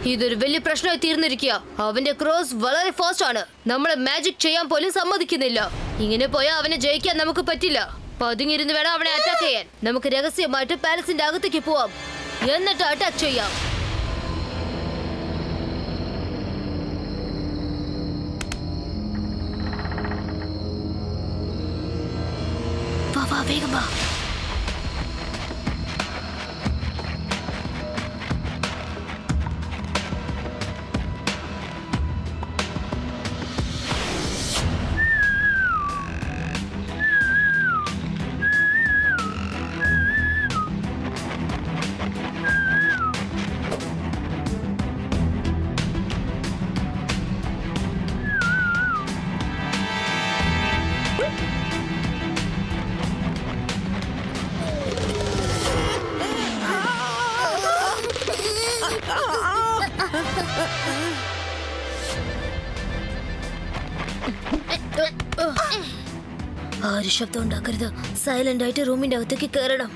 ഇതൊരു വലിയ പ്രശ്നമായി തീർന്നിരിക്കുക അവന്റെ ക്രോസ് വളരെ ഫാസ്റ്റ് ആണ് നമ്മളെ മാജിക് ചെയ്യാൻ പോലും സമ്മതിക്കുന്നില്ല ഇങ്ങനെ പോയാൽ അവനെ ജയിക്കാൻ നമുക്ക് പറ്റില്ല പതുങ്ങിയിരുന്ന് വേണം അവനെ അറ്റാക്ക് ചെയ്യാൻ നമുക്ക് രഹസ്യമായിട്ട് പാലസിന്റെ അകത്തേക്ക് പോവാം എന്നിട്ട് അറ്റാക്ക് ചെയ്യാം വാ വാ വേഗം വാ ആര് ശബ്ദം ഉണ്ടാക്കരുത് സൈലന്റ് ആയിട്ട് റൂമിന്റെ അകത്തേക്ക് കയറണം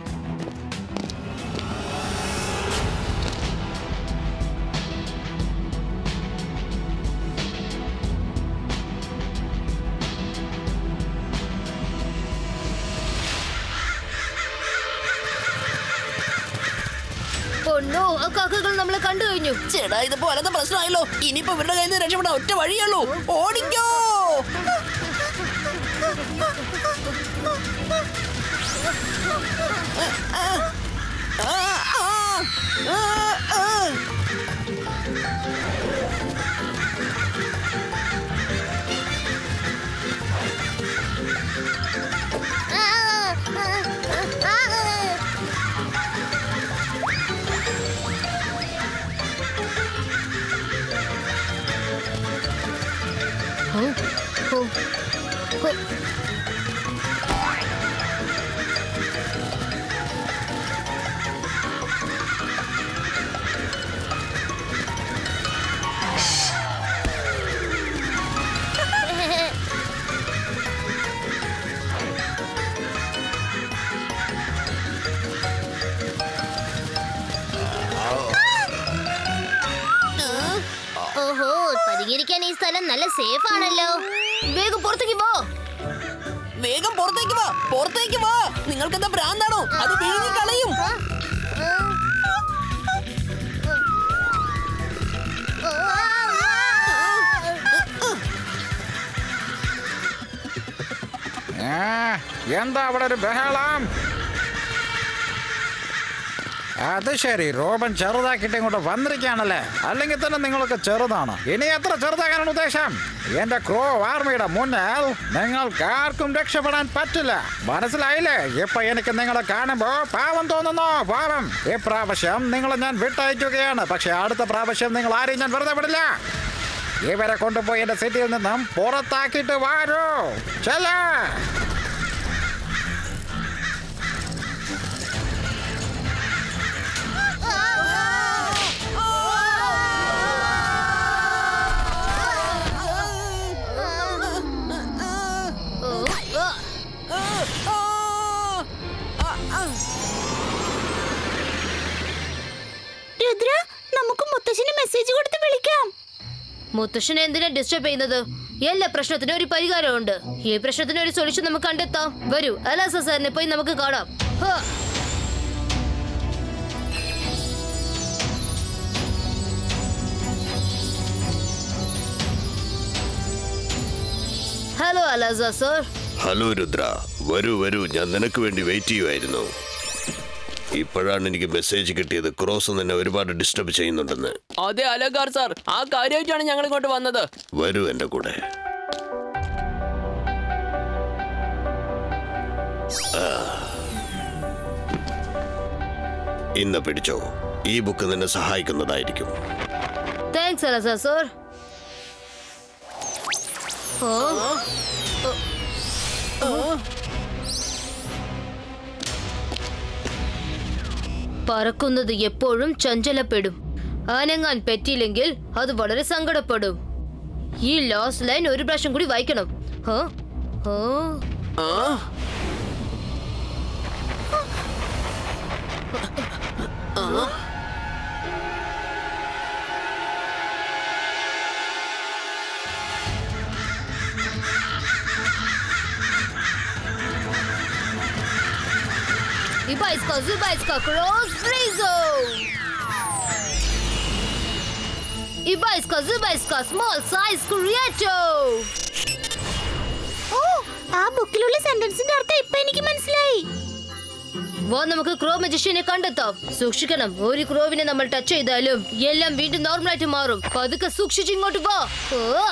പൊന്നോ ആ കാക്കകൾ നമ്മളെ കണ്ടു കഴിഞ്ഞു ചേടാ ഇത് പോലത്തെ പ്രശ്നമായല്ലോ ഇനിയിപ്പോ ഇവരുടെ കയ്യിൽ നിന്ന് രക്ഷപ്പെടാൻ ഒറ്റ വഴിയുള്ളൂ ഓടിക്കോ ആ, ആ, ആ, ആ. ഓ, ഓ, ഓ. ഓഹോ പരിഹരിക്കാൻ ഈ സ്ഥലം നല്ല സേഫ് ആണല്ലോ വേഗം പുറത്തേക്ക് പോ വേഗം പുറത്തേക്ക് വാ പുറത്തേക്ക് വാ നിങ്ങൾക്ക് എന്താ ഭ്രാന്താണോ അത് വിഴുങ്ങി കളയും ഏ, എന്താ അവിടെ ഒരു ബഹളം അത് ശരി റോബൻ ചെറുതാക്കിയിട്ട് ഇങ്ങോട്ട് വന്നിരിക്കുകയാണല്ലേ അല്ലെങ്കിൽ തന്നെ നിങ്ങളൊക്കെ ചെറുതാണ് ഇനി എത്ര ചെറുതാക്കാനാണ് ഉദ്ദേശം എന്റെ ക്രോ ആർമിയുടെ മുന്നിൽ നിങ്ങൾക്ക് ആർക്കും രക്ഷപ്പെടാൻ പറ്റില്ല മനസ്സിലായില്ലേ ഇപ്പൊ എനിക്ക് നിങ്ങളെ കാണുമ്പോ പാവം തോന്നുന്നു പാവം ഇപ്രാവശ്യം നിങ്ങളെ ഞാൻ വിട്ടയക്കുകയാണ് പക്ഷെ അടുത്ത പ്രാവശ്യം നിങ്ങൾ ആരെയും ഞാൻ വെറുതെ വിടില്ല ഇവരെ കൊണ്ടുപോയി എന്റെ സിറ്റിയിൽ നിന്നും പുറത്താക്കിയിട്ട് വാരൂ ചെല്ലാ രുദ്ര നമുക്ക് മുത്തശ്ശിന് മെസ്സേജ് കൊടുത്ത് വിളിക്കാം മുത്തശ്ശനെ എന്തിനാ ഡിസ്റ്റർബ് ചെയ്യുന്നത് എല്ലാ പ്രശ്നത്തിനും ഒരു പരിഹാരമുണ്ട് ഈ പ്രശ്നത്തിന് ഒരു സൊല്യൂഷൻ നമുക്ക് കണ്ടെത്താം വരൂ അലാസ സാറിനെ പോയി നമുക്ക് കാണാം ഹാ. ഹലോ അലാസ സർ ഹലോ രുദ്ര വരൂ വരൂ ഞാൻ നിനക്ക് വേണ്ടി വെയിറ്റ് ചെയ്യുമായിരുന്നു ഇപ്പോഴാണ് എനിക്ക് മെസ്സേജ് കിട്ടിയത് ക്രോസ് നിന്നെ ഒരുപാട് ഡിസ്റ്റർബ് ചെയ്യുന്നുണ്ടെന്ന് അതെ അലങ്കാർ സാർ ആ കാര്യമായിട്ടാണ് ഞങ്ങൾ ഇങ്ങോട്ട് വന്നത് വരൂ എൻ്റെ കൂടെ ആ. ഇന്ന് പിടിച്ചോ ഈ ബുക്ക് നിന്നെ സഹായിക്കുന്നതായിരിക്കും താങ്ക്സ് അലാസ സർ ഓ പറക്കുന്നത് എപ്പോഴും ചഞ്ചലപ്പെടും അനങ്ങാൻ പറ്റിയില്ലെങ്കിൽ അത് വളരെ സങ്കടപ്പെടും ഈ ലാസ്റ്റ് ലൈൻ ഒരു പ്രാവശ്യം കൂടി വായിക്കണം ഹ? ഓ ആ Ibaiska, Zubaiska, Cross Frizo! Ibaiska, Zubaiska, Small Size Creator! ഓ ആ ബുക്കിലുള്ള സെന്റൻസിന്റെ അർത്ഥം ഇപ്പൊ എനിക്ക് മനസ്സിലായി വാ നമുക്ക് ക്രോ മജിഷ്യനെ കണ്ടെത്താം സൂക്ഷിക്കണം ഒരു ക്രോവിനെ നമ്മൾ ടച്ച് ചെയ്താലും എല്ലാം വീണ്ടും നോർമലായിട്ട് മാറും പതുക്കെ സൂക്ഷിച്ച് ഇങ്ങോട്ട് വാ ഓ,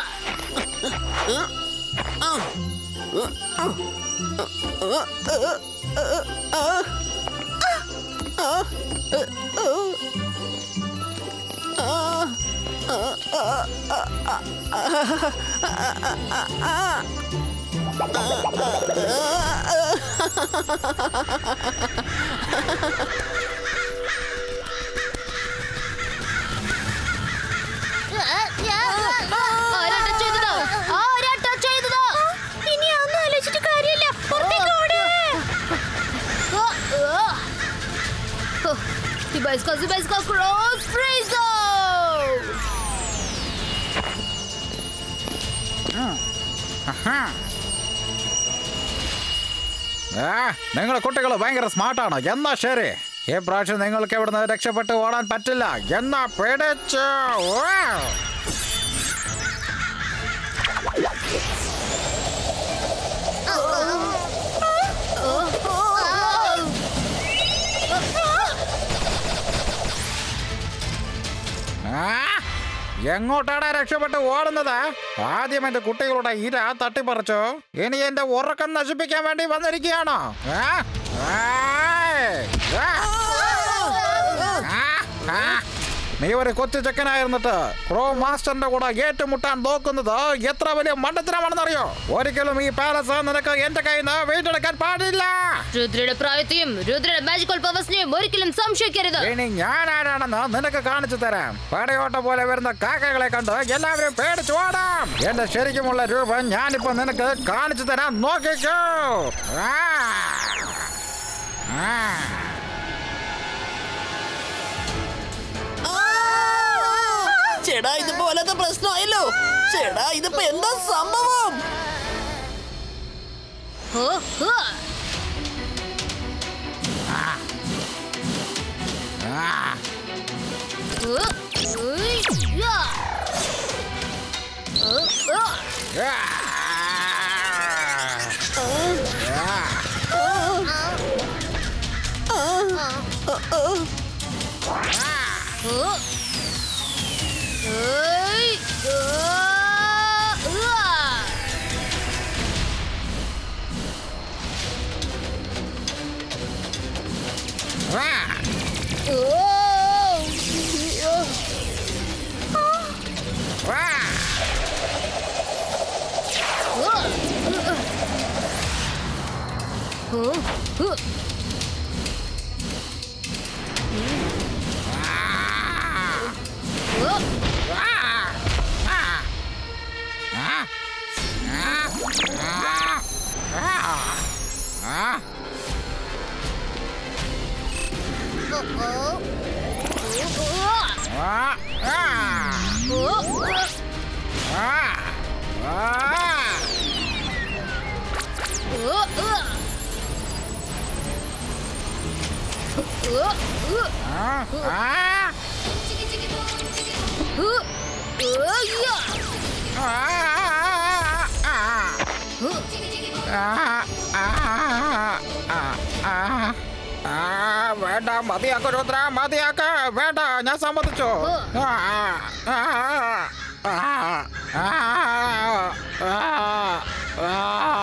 ആരാ touch ചെയ്തത്? ആരാ touch ചെയ്തത്? ഇനി ഒന്നും ആലോചിച്ചിട്ട് കാര്യമില്ല പുറത്തേക്ക് ഓട് ഓ, ഓ. ഓ, Ibaiska, Zubaiska, Cross Frizo! നിങ്ങൾ കുട്ടികൾ ഭയങ്കര സ്മാർട്ടാണ് എന്നാ ശരി ഈ പ്രാവശ്യം നിങ്ങൾക്ക് ഇവിടുന്ന് രക്ഷപ്പെട്ട് ഓടാൻ പറ്റില്ല എന്നാ പേടിച്ചു എങ്ങോട്ടാണ് രക്ഷപ്പെട്ട് ഓടുന്നത് ആദ്യം എന്റെ കുട്ടികളുടെ ഇര തട്ടിപ്പറിച്ചു ഇനി എന്റെ ഉറക്കം നശിപ്പിക്കാൻ വേണ്ടി വന്നിരിക്കുകയാണോ ആ? ആയ്! ആ! ആ! ആ! നീ ഒരു കൊച്ചു ചെക്കനായിരുന്നിട്ട് പ്രോ മാസ്റ്ററിന്റെ കൂടെ ഏറ്റുമുട്ടാൻ നോക്കുന്നത് എത്ര വലിയ മണ്ടത്തരമാണെന്നറിയോ ഒരിക്കലും ഈ പാലസ് നിനക്ക് എന്റെ കയ്യിൽ നിന്ന് വീണ്ടെടുക്കാൻ പാടില്ല രുദ്രയുടെ പ്രായത്തെയും രുദ്രയുടെ മാജിക്കൽ പവേഴ്സിനെയും ഒരിക്കലും സംശയിക്കരുത് ഇനി ഞാൻ ആരാണെന്ന് നിനക്ക് കാണിച്ചു തരാം പടയോട്ട പോലെ വരുന്ന കാക്കകളെ കണ്ട് എല്ലാവരും പേടിച്ചു ഓടാം എന്റെ ശരിക്കുമുള്ള രൂപം ഞാനിപ്പോ നിനക്ക് കാണിച്ചു തരാം നോക്കിക്കോ ആ. ആ. ചേടാ ഇതിപ്പോ വല്ലാത്ത പ്രശ്നമായല്ലോ ചേടാ ഇതിപ്പോ എന്താ സംഭവം ഓ, ഓ. ആ. ഓ, ഉയ്, യാ. ഓ, ഓ. ആ. ആ. ഓ. ഉയ്, ഓ, ഉവ്വ. ആ. ഓ. ആ. ഓ. ഓ, ഓ. ഓ. വേണ്ട മതിയാക്ക രുദ്ര മതിയാക്ക വേണ്ട ഞാൻ സമ്മതിച്ചു ആ, ആ, ആ, ആ, ആ, ആ,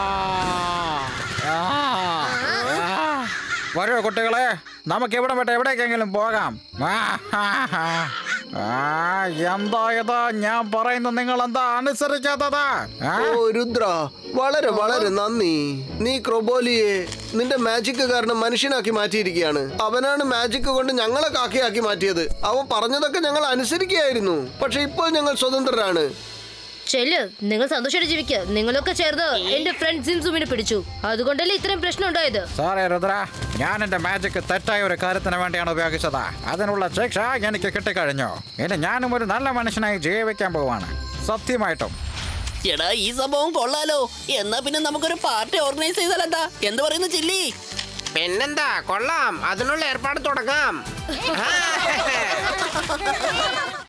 ആ. വരൂ കുട്ടികളെ നമുക്ക് ഇവിടെ വിട്ട് എവിടേക്കെങ്കിലും പോകാം ആ, ആ, ആ. ആ, എന്താ ഇത് ഞാൻ പറയുന്നത് നിങ്ങൾ എന്താ അനുസരിക്കാത്തത് ആ? ഓ രുദ്ര വളരെ വളരെ നന്ദി നീ ക്രൊബോലിയെ നിന്റെ മാജിക് കാരണം മനുഷ്യനാക്കി മാറ്റിയിരിക്കുകയാണ് അവനാണ് മാജിക് കൊണ്ട് ഞങ്ങളെ കാക്കയാക്കി മാറ്റിയത് അവൻ പറഞ്ഞതൊക്കെ ഞങ്ങൾ അനുസരിക്കുകയായിരുന്നു പക്ഷെ ഇപ്പോൾ ഞങ്ങൾ സ്വതന്ത്രരാണ് ചെല്ല് നിങ്ങൾ സന്തോഷമായിട്ട് ജീവിക്കുക നിങ്ങളൊക്കെ ചേർന്ന് എന്റെ ഫ്രണ്ട് സിംസുമിനെ പിടിച്ചു അതുകൊണ്ടല്ലേ ഇത്രയും പ്രശ്നം ഉണ്ടായത് സാറേ രുദ്ര ഞാൻ എന്റെ മാജിക് തെറ്റായ ഒരു കാര്യത്തിന് വേണ്ടിയാണ് ഉപയോഗിച്ചത് അതിനുള്ള ശിക്ഷ എനിക്ക് കിട്ടിക്കഴിഞ്ഞു ഇനി ഞാനും ഒരു നല്ല മനുഷ്യനായി ജീവിക്കാൻ പോവാണ് സത്യമായിട്ടും ചേടാ ഈ സംഭവം കൊള്ളാലോ എന്നാ പിന്നെ നമുക്കൊരു പാർട്ടി ഓർഗനൈസ് ചെയ്താൽ എന്താ എന്ത് പറയുന്നു ചില്ലി പിന്നെന്താ കൊള്ളാം അതിനുള്ള ഏർപ്പാട് തുടങ്ങാം